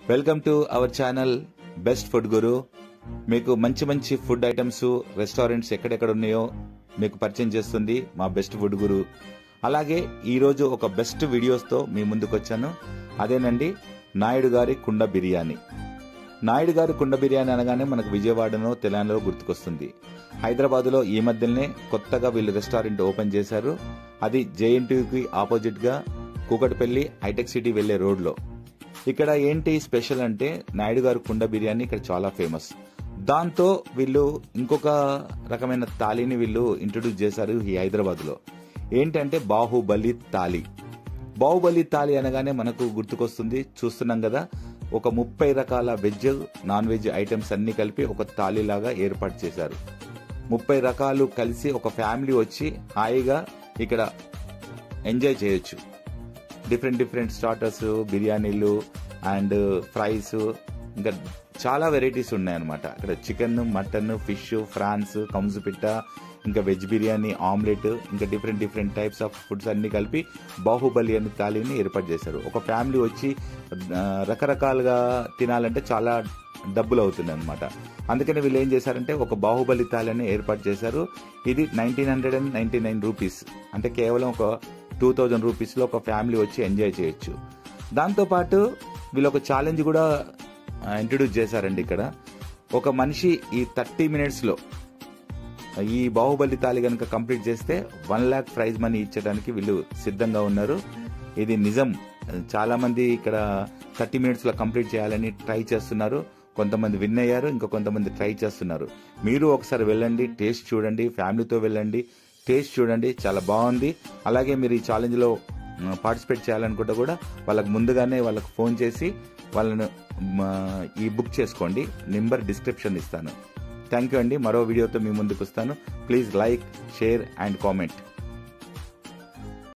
welcome to our channel best food Guru మీకు మంచి మంచి ఫుడ్ ఐటమ్స్ రెస్టారెంట్స్ ఎక్కడెక్కడ ఉన్నాయో మీకు పరిచయం చేస్తుంది మా బెస్ట్ ఫుడ్ గురు అలాగే ఈరోజు ఒక బెస్ట్ వీడియోస్తో మీ ముందుకు వచ్చాను అదేనండి నాయుడు గారి కుండ బిర్యానీ నాయుడు గారి కుండ బిర్యానీ అనగానే మనకు విజయవాడలో తెలంగాణలో గుర్తుకొస్తుంది హైదరాబాద్లో ఈ మధ్యనే కొత్తగా వీళ్ళు రెస్టారెంట్ ఓపెన్ చేశారు అది జేఎన్టీయూకి ఆపోజిట్గా కూకట్పల్లి హైటెక్ సిటీ వెళ్లే రోడ్లో ఇక్కడ ఏంటి స్పెషల్ అంటే నాయుడు గారి కుండ బిర్యానీ ఇక్కడ చాలా ఫేమస్ దాంతో వీళ్ళు ఇంకొక రకమైన తాళిని వీళ్ళు ఇంట్రొడ్యూస్ చేశారు ఈ హైదరాబాద్లో ఏంటంటే బాహుబలి తాళి బాహుబలి తాళి అనగానే మనకు గుర్తుకొస్తుంది చూస్తున్నాం కదా ఒక ముప్పై రకాల వెజ్ నాన్ వెజ్ ఐటమ్స్ అన్ని కలిపి ఒక తాళి లాగా ఏర్పాటు చేశారు ముప్పై రకాలు కలిసి ఒక ఫ్యామిలీ వచ్చి హాయిగా ఇక్కడ ఎంజాయ్ చేయొచ్చు డిఫరెంట్ డిఫరెంట్ స్టార్టర్స్ బిర్యానీలు అండ్ ఫ్రైస్ ఇంకా చాలా వెరైటీస్ ఉన్నాయన్నమాట ఇక్కడ చికెన్ మటన్ ఫిష్ ఫ్రాన్స్ కంసు పిట్ట ఇంకా వెజ్ బిర్యానీ ఆమ్లెట్ ఇంకా different different types of foods అన్ని కలిపి బాహుబలి అనే తాళిని ఏర్పాటు చేశారు ఒక ఫ్యామిలీ వచ్చి ఆ, రకరకాలుగా తినాలంటే చాలా డబ్బులు అవుతుంది అనమాట అందుకని వీళ్ళు ఏం చేశారంటే ఒక బాహుబలి తాళిని ఏర్పాటు చేశారు ఇది nineteen hundred and ninety nine rupees అంటే కేవలం ఒక టూ థౌజండ్ రూపీస్లో ఒక ఫ్యామిలీ వచ్చి ఎంజాయ్ చేయొచ్చు దాంతోపాటు వీళ్ళు ఒక ఛాలెంజ్ కూడా ఇంట్రడ్యూస్ చేశారండి ఇక్కడ ఒక మనిషి ఈ థర్టీ మినిట్స్లో ఈ బాహుబలి తాళి కనుక కంప్లీట్ చేస్తే వన్ ల్యాక్ ప్రైజ్ మనీ ఇచ్చడానికి వీళ్ళు సిద్ధంగా ఉన్నారు ఇది నిజం చాలా మంది ఇక్కడ థర్టీ మినిట్స్ లో కంప్లీట్ చేయాలని ట్రై చేస్తున్నారు కొంతమంది విన్ అయ్యారు ఇంకా కొంతమంది ట్రై చేస్తున్నారు మీరు ఒకసారి వెళ్ళండి టేస్ట్ చూడండి ఫ్యామిలీతో వెళ్ళండి టేస్ట్ చూడండి చాలా బాగుంది అలాగే మీరు ఈ ఛాలెంజ్ లో పార్టిసిపేట్ చేయాలనుకుంటే కూడా వాళ్ళకి ముందుగానే వాళ్ళకి ఫోన్ చేసి వాళ్ళను మ, ఈ బుక్ చేసుకోండి నెంబర్ డిస్క్రిప్షన్ ఇస్తాను థ్యాంక్ యూ అండి మరో వీడియోతో మీ ముందుకు వస్తాను please like share and comment